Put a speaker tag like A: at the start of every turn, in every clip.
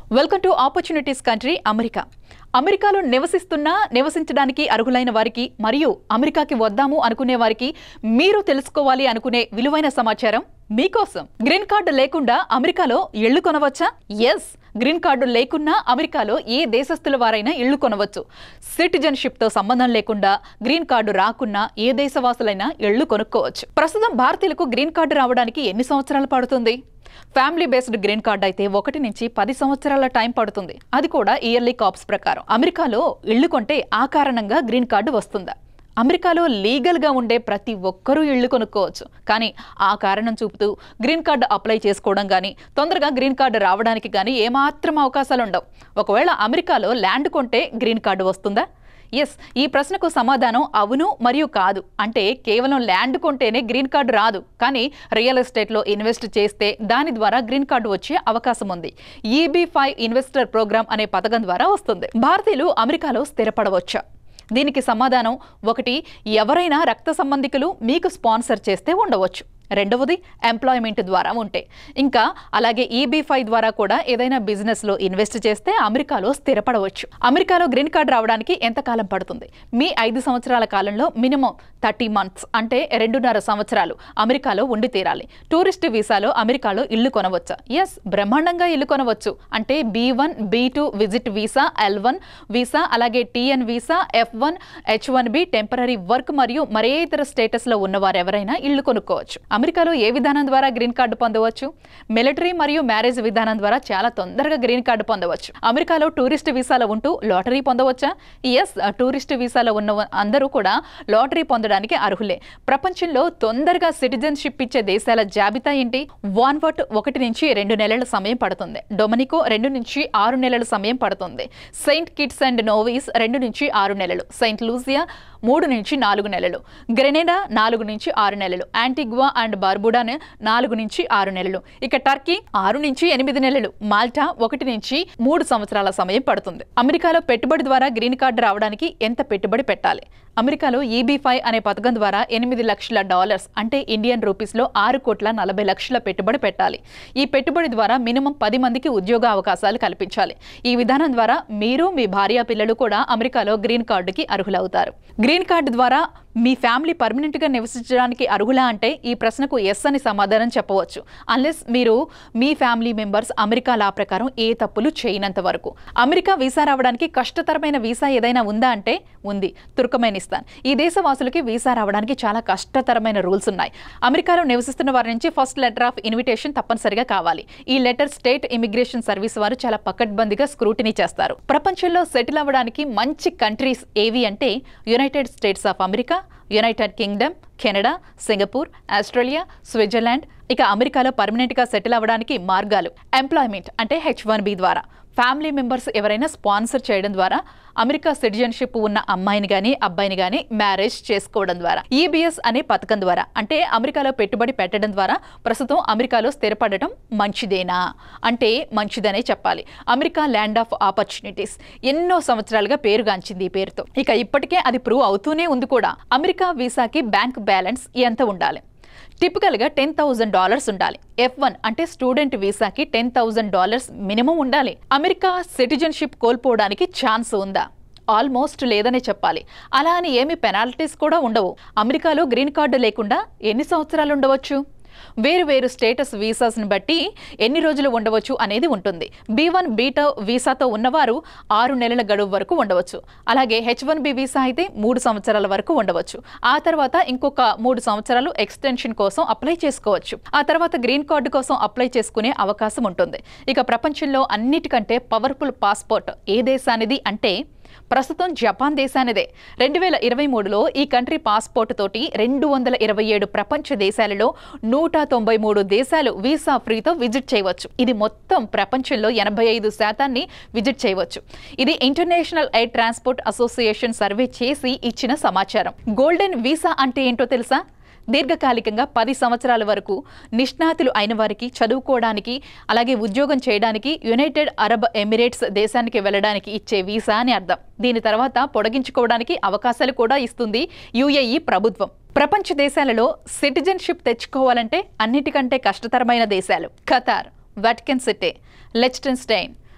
A: Welcome to opportunities country America అమెరికాలో నివసిస్తున్న నివసించడానికి అర్హులైన వారికి మరియు అమెరికాకి వద్దాము అనుకునే వారికి మీరు తెలుసుకోవాలి అనుకునే విలువైన సమాచారం మీకోసం గ్రీన్ కార్డు లేకుండా అమెరికాలో ఇళ్లు కొనవచ్చా ఎస్ గ్రీన్ కార్డు లేకున్నా అమెరికాలో ఏ దేశస్తుల వారైనా ఇళ్లు కొనవచ్చు సిటిజన్షిప్ తో సంబంధం లేకుండా గ్రీన్ కార్డు రాకున్నా ఏ దేశవాసులైనా ఇళ్లు కొనుక్కోవచ్చు ప్రస్తుతం భారతీయులకు గ్రీన్ కార్డు రావడానికి ఎన్ని సంవత్సరాలు పడుతుంది ఫ్యామిలీ బేస్డ్ గ్రీన్ కార్డ్ అయితే ఒకటి నుంచి పది సంవత్సరాల టైం పడుతుంది అది కూడా ఇయర్లీ కాప్స్ ప్రకారం అమెరికాలో ఇళ్లు కొంటే ఆ కారణంగా గ్రీన్ కార్డు వస్తుందా అమెరికాలో లీగల్గా ఉండే ప్రతి ఒక్కరూ ఇళ్లు కొనుక్కోవచ్చు కానీ ఆ కారణం చూపుతూ గ్రీన్ కార్డు అప్లై చేసుకోవడం కానీ తొందరగా గ్రీన్ కార్డు రావడానికి కానీ ఏమాత్రం అవకాశాలు ఉండవు ఒకవేళ అమెరికాలో ల్యాండ్ కొంటే గ్రీన్ కార్డు వస్తుందా ఎస్ ఈ ప్రశ్నకు సమాధానం అవును మరియు కాదు అంటే కేవలం ల్యాండ్ కొంటేనే గ్రీన్ కార్డు రాదు కానీ రియల్ ఎస్టేట్లో ఇన్వెస్ట్ చేస్తే దాని ద్వారా గ్రీన్ కార్డు వచ్చే అవకాశం ఉంది ఈబీ ఫైవ్ ఇన్వెస్టర్ ప్రోగ్రామ్ అనే పథకం ద్వారా వస్తుంది భారతీయులు అమెరికాలో స్థిరపడవచ్చా దీనికి సమాధానం ఒకటి ఎవరైనా రక్త సంబంధికులు మీకు స్పాన్సర్ చేస్తే ఉండవచ్చు రెండవది ఎంప్లాయ్మెంట్ ద్వారా ఉంటే ఇంకా అలాగే ఈబీ ఫైవ్ ద్వారా కూడా ఏదైనా బిజినెస్లో ఇన్వెస్ట్ చేస్తే అమెరికాలో స్థిరపడవచ్చు అమెరికాలో గ్రీన్ కార్డ్ రావడానికి ఎంత కాలం పడుతుంది మీ ఐదు సంవత్సరాల కాలంలో మినిమం థర్టీ మంత్స్ అంటే రెండున్నర సంవత్సరాలు అమెరికాలో ఉండి తీరాలి టూరిస్ట్ వీసాలో అమెరికాలో ఇల్లు కొనవచ్చా ఎస్ బ్రహ్మాండంగా ఇల్లు కొనవచ్చు అంటే B one B two visit visa L one visa అలాగే TN visa F one H one B temporary work మరియు మరే ఇతర స్టేటస్లో ఉన్నవారు ఎవరైనా ఇల్లు కొనుక్కోవచ్చు అమెరికాలో ఏ విధానం ద్వారా గ్రీన్ కార్డు పొందవచ్చు మిలిటరీ మరియు మ్యారేజ్ విధానం ద్వారా చాలా తొందరగా గ్రీన్ కార్డు పొందవచ్చు అమెరికాలో టూరిస్ట్ వీసాలో ఉంటూ లాటరీ పొందవచ్చా ఎస్ టూరిస్ట్ వీసాలో ఉన్న అందరూ కూడా లాటరీ పొందడానికి అర్హులే ప్రపంచంలో తొందరగా సిటిజన్షిప్ ఇచ్చే దేశాల జాబితా ఏంటి వాన్వర్ట్ ఒకటి నుంచి రెండు నెలల సమయం పడుతుంది డొమినికో రెండు నుంచి ఆరు నెలల సమయం పడుతుంది సెయింట్ కిట్స్ అండ్ నోవీస్ రెండు నుంచి ఆరు నెలలు సెయింట్ లూసియా మూడు నుంచి నాలుగు నెలలు గ్రెనేడా నాలుగు నుంచి ఆరు నెలలు యాంటిగ్వా అండ్ బార్బుడాన్ నాలుగు నుంచి ఆరు నెలలు ఇక టర్కీ ఆరు నుంచి ఎనిమిది నెలలు మాల్టా ఒకటి నుంచి మూడు సంవత్సరాల సమయం పడుతుంది అమెరికాలో పెట్టుబడి ద్వారా గ్రీన్ కార్డు రావడానికి ఎంత పెట్టుబడి పెట్టాలి అమెరికాలో ఈబీ ఫైవ్ అనే పథకం ద్వారా ఎనిమిది లక్షల డాలర్స్ అంటే ఇండియన్ రూపీస్లో ఆరు కోట్ల నలభై లక్షల పెట్టుబడి పెట్టాలి ఈ పెట్టుబడి ద్వారా మినిమం పది మందికి ఉద్యోగ అవకాశాలు కల్పించాలి ఈ విధానం ద్వారా మీరు మీ భార్య పిల్లలు కూడా అమెరికాలో గ్రీన్ కార్డుకి అర్హులవుతారు గ్రీన్ కార్డు ద్వారా మీ ఫ్యామిలీ పర్మనెంట్గా నివసించడానికి అర్హులా అంటే ఈ ప్రశ్నకు ఎస్ అని సమాధానం చెప్పవచ్చు అన్లెస్ మీరు మీ ఫ్యామిలీ మెంబర్స్ అమెరికా లా ప్రకారం ఏ తప్పులు చేయనంత వరకు అమెరికా వీసా రావడానికి కష్టతరమైన వీసా ఏదైనా ఉందా అంటే ఉంది తుర్కమెనిస్తాన్ ఈ దేశవాసులకి వీసా రావడానికి చాలా కష్టతరమైన రూల్స్ ఉన్నాయి అమెరికాలో నివసిస్తున్న వారి నుంచి ఫస్ట్ లెటర్ ఆఫ్ ఇన్విటేషన్ తప్పనిసరిగా కావాలి ఈ లెటర్ స్టేట్ ఇమిగ్రేషన్ సర్వీస్ వారు చాలా పకడ్బందీగా స్క్రూటినీ చేస్తారు ప్రపంచంలో సెటిల్ అవ్వడానికి మంచి కంట్రీస్ ఏవి అంటే United States of America United Kingdom Canada Singapore Australia Switzerland ఇక అమెరికాలో పర్మనెంట్గా సెటిల్ అవ్వడానికి మార్గాలు ఎంప్లాయ్మెంట్ అంటే హెచ్ వన్ బి ద్వారా ఫ్యామిలీ మెంబర్స్ ఎవరైనా స్పాన్సర్ చేయడం ద్వారా అమెరికా సిటిజన్షిప్ ఉన్న అమ్మాయిని కానీ అబ్బాయిని కానీ మ్యారేజ్ చేసుకోవడం ద్వారా ఈబిఎస్ అనే పథకం ద్వారా అంటే అమెరికాలో పెట్టుబడి పెట్టడం ద్వారా ప్రస్తుతం అమెరికాలో స్థిరపడటం మంచిదేనా అంటే మంచిదనే చెప్పాలి అమెరికా ల్యాండ్ ఆఫ్ ఆపర్చునిటీస్ ఎన్నో సంవత్సరాలుగా పేరుగాంచింది ఈ పేరుతో ఇక ఇప్పటికే అది ప్రూవ్ అవుతూనే ఉంది కూడా అమెరికా వీసాకి బ్యాంక్ బ్యాలెన్స్ ఎంత ఉండాలి టిపికల్గా టెన్ థౌజండ్ డాలర్స్ ఉండాలి ఎఫ్ వన్ అంటే స్టూడెంట్ వీసాకి టెన్ థౌజండ్ డాలర్స్ మినిమం ఉండాలి అమెరికా సిటిజన్షిప్ కోల్పోవడానికి ఛాన్స్ ఉందా ఆల్మోస్ట్ లేదనే చెప్పాలి అలా అని ఏమి పెనాల్టీస్ కూడా ఉండవు అమెరికాలో గ్రీన్ కార్డు లేకుండా ఎన్ని సంవత్సరాలు ఉండవచ్చు వేరు వేరు స్టేటస్ వీసాస్ని బట్టి ఎన్ని రోజులు ఉండవచ్చు అనేది ఉంటుంది బీ వన్ బీటా వీసాతో ఉన్నవారు ఆరు నెలల గడువు వరకు ఉండవచ్చు అలాగే హెచ్ వన్ బి వీసా అయితే మూడు సంవత్సరాల వరకు ఉండవచ్చు ఆ తర్వాత ఇంకొక మూడు సంవత్సరాలు ఎక్స్టెన్షన్ కోసం అప్లై చేసుకోవచ్చు ఆ తర్వాత గ్రీన్ కార్డు కోసం అప్లై చేసుకునే అవకాశం ఉంటుంది ఇక ప్రపంచంలో అన్నిటికంటే పవర్ఫుల్ పాస్పోర్ట్ ఏ దేశానిది అంటే ప్రస్తుతం జపాన్ దేశానిదే రెండు వేల ఇరవై మూడులో ఈ కంట్రీ పాస్పోర్ట్ తోటి రెండు వందల ఇరవై ఏడు ప్రపంచ దేశాలలో నూట తొంభై మూడు దేశాలు వీసా ఫ్రీతో విజిట్ చేయవచ్చు ఇది మొత్తం ప్రపంచంలో ఎనభై ఐదు శాతాన్ని విజిట్ చేయవచ్చు ఇది International Air Transport Association survey చేసి ఇచ్చిన సమాచారం గోల్డెన్ వీసా అంటే ఏంటో తెలుసా దీర్ఘకాలికంగా పది సంవత్సరాల వరకు నిష్ణాతులు అయిన వారికి చదువుకోవడానికి అలాగే ఉద్యోగం చేయడానికి యునైటెడ్ అరబ్ ఎమిరేట్స్ దేశానికి వెళ్ళడానికి ఇచ్చే వీసా అని అర్థం దీని తర్వాత పొడిగించుకోవడానికి అవకాశాలు కూడా ఇస్తుంది యుఏఈ ప్రభుత్వం ప్రపంచ దేశాలలో సిటిజన్షిప్ తెచ్చుకోవాలంటే అన్నిటికంటే కష్టతరమైన దేశాలు Qatar Vatican City Liechtenstein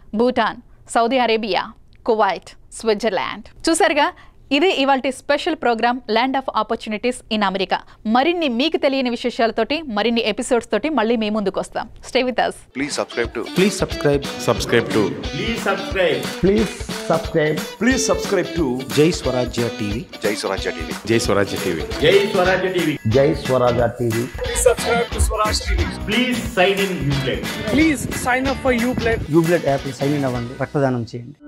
A: Bhutan Saudi Arabia Kuwait Switzerland చూసారుగా ఇది ఇవాళ special program land of opportunities in America మరిన్ని మీకు తెలియని విశేషాలతోటి మరిన్ని ఎపిసోడ్స్ తోటి మళ్ళీ మీ ముందుకు వస్తాం stay with us
B: Please subscribe to
C: Please subscribe. Subscribe to
D: Please subscribe.
E: Please subscribe.
C: Please subscribe to Jai Swarajya TV.
B: Jai Swarajya TV.
C: Jai Swarajya TV.
D: Jai Swarajya TV.
E: Jai Swaraja TV.
D: Please sign in Uplay.
F: Please sign up for Uplay
E: యూబ్లెట్ app sign in అవ్వండి రక్తదానం చేయండి